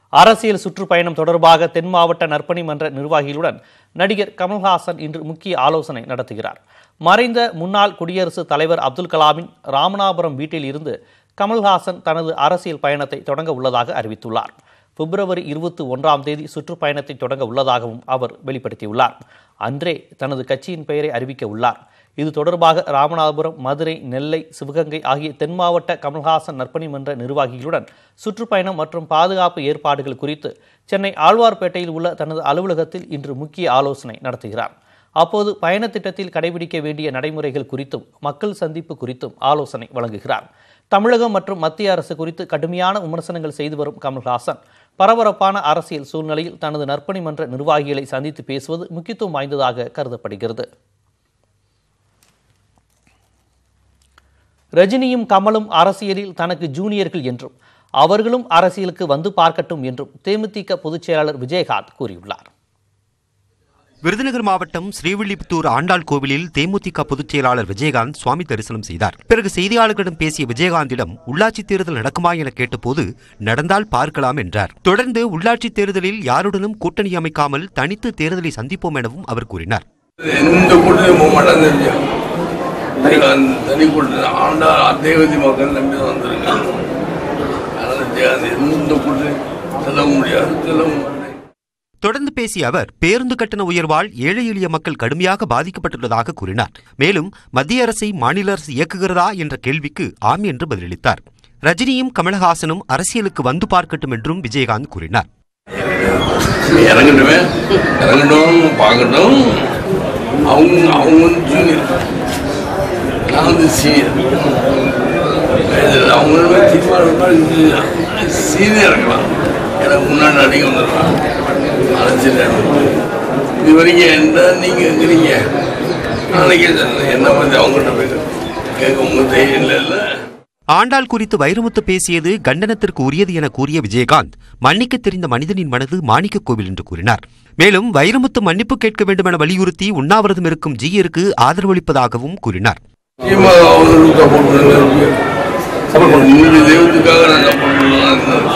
அரசியல் சுற்றுப்பயணம் தொடர்பாக தென் மாவட்ட நற்பணி மன்ற நிர்வாகிகளுடன் நடிகர் கமல்ஹாசன் இன்று முக்கிய ஆலோசனை நடத்துகிறார் மறைந்த முன்னாள் குடியரசுத் தலைவர் அப்துல் கலாமின் ராமநாதபுரம் வீட்டில் இருந்து கமல்ஹாசன் தனது அரசியல் பயணத்தை தொடங்க உள்ளதாக அறிவித்துள்ளார் பிப்ரவரி இருபத்தி ஒன்றாம் தேதி சுற்றுப்பயணத்தை தொடங்க உள்ளதாகவும் அவர் வெளிப்படுத்தியுள்ளார் அன்றே தனது கட்சியின் பெயரை அறிவிக்க உள்ளார் இது தொடர்பாக ராமநாதபுரம் மதுரை நெல்லை சிவகங்கை ஆகிய தென் மாவட்ட கமல்ஹாசன் நற்பணி மன்ற நிர்வாகிகளுடன் சுற்றுப்பயணம் மற்றும் பாதுகாப்பு ஏற்பாடுகள் குறித்து சென்னை ஆழ்வார்பேட்டையில் உள்ள தனது அலுவலகத்தில் இன்று முக்கிய ஆலோசனை நடத்துகிறார் அப்போது பயணத் திட்டத்தில் கடைபிடிக்க வேண்டிய நடைமுறைகள் குறித்தும் மக்கள் சந்திப்பு குறித்தும் ஆலோசனை வழங்குகிறார் தமிழகம் மற்றும் மத்திய அரசு குறித்து கடுமையான விமர்சனங்கள் செய்து வரும் கமல்ஹாசன் பரபரப்பான அரசியல் சூழ்நிலையில் தனது நற்பணி மன்ற நிர்வாகிகளை சந்தித்து பேசுவது முக்கியத்துவம் வாய்ந்ததாக கருதப்படுகிறது ரஜினியும் கமலும் அரசியலில் தனக்கு ஜூனியர்கள் என்றும் அவர்களும் அரசியலுக்கு வந்து பார்க்கட்டும் என்றும் தேமுதிக பொதுச் செயலாளர் விஜயகாந்த் கூறியுள்ளார் விருதுநகர் மாவட்டம் ஸ்ரீவில்லிபுத்தூர் ஆண்டாள் கோவிலில் தேமுதிக பொதுச் செயலாளர் விஜயகாந்த் சுவாமி தரிசனம் செய்தார் பிறகு செய்தியாளர்களிடம் பேசிய விஜயகாந்திடம் உள்ளாட்சி தேர்தல் நடக்குமா என கேட்டபோது நடந்தால் பார்க்கலாம் என்றார் தொடர்ந்து உள்ளாட்சி தேர்தலில் யாருடனும் கூட்டணி அமைக்காமல் தனித்து தேர்தலை சந்திப்போம் எனவும் அவர் கூறினார் எந்த கூட்டத்தையும் போக மாட்டாங்க தெரியும் தனி கூட்டத்தில் ஆண்டா தேவதி மக்கள் நம்பி தான் வந்திருக்காங்க அதனால ஜெயகாந்த் எந்த கூட்டத்தையும் செல்லவும் முடியாது செல்லவும் மாட்டேன் தொடர்ந்து பேசிய அவர் பேருந்து கட்டண உயர்வால் ஏழை எளிய மக்கள் கடுமையாக பாதிக்கப்பட்டுள்ளதாக கூறினார் மேலும் மத்திய அரசை மாநில அரசு இயக்குகிறதா என்ற கேள்விக்கு ஆம் என்று பதிலளித்தார் ரஜினியும் கமலஹாசனும் அரசியலுக்கு வந்து பார்க்கட்டும் என்றும் விஜயகாந்த் கூறினார் இறங்கட்டுமே இறங்கட்டும் பார்க்கட்டும் அவங்க அவங்க வந்து ஜூனியர் நான் வந்து சீனியர் அவங்களுமே தீர்மானம் சீனியர் இருக்கலாம் எனக்கு முன்னாடி நடிகை வந்துடலாம் அரசியல் இது வரைக்கும் என்ன நீங்கள் இருக்கிறீங்க நாளைக்கே சொன்னேன். என்ன பற்றி அவங்கள்ட்ட போய் கேட்க உங்க தைரியம் இல்லைல்ல ஆண்டாள் குறித்து வைரமுத்து பேசியது கண்டனத்திற்கு உரியது என கூறிய விஜயகாந்த் மன்னிக்க தெரிந்த மனிதனின் மனது மாணிக்க கோவில் என்று கூறினார் மேலும் வைரமுத்து மன்னிப்பு கேட்க வேண்டும் என வலியுறுத்தி உண்ணாவிரதம் இருக்கும் ஜீயருக்கு ஆதரவளிப்பதாகவும் கூறினார் திமுக அவர்களுக்கு சப்போர்ட் பண்ணுங்க இன்னைக்கு தெய்வத்துக்காக நான் சப்போர்ட் பண்ணலாம்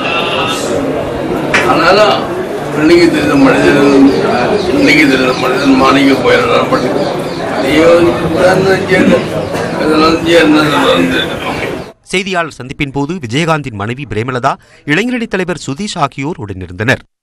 ஆனாலும் இன்னைக்கு தெரிந்த மனிதன் இன்னைக்கு தெரிந்த மனிதன் மாணிக்க போயிடலாம் பட் இதெல்லாம் சேர்ந்து செய்தியாளர் சந்திப்பின் போது விஜயகாந்தின் மனைவி பிரேமலதா இளைஞரணி தலைவர் சுதீஷ் ஆகியோர் உடனிருந்தனர்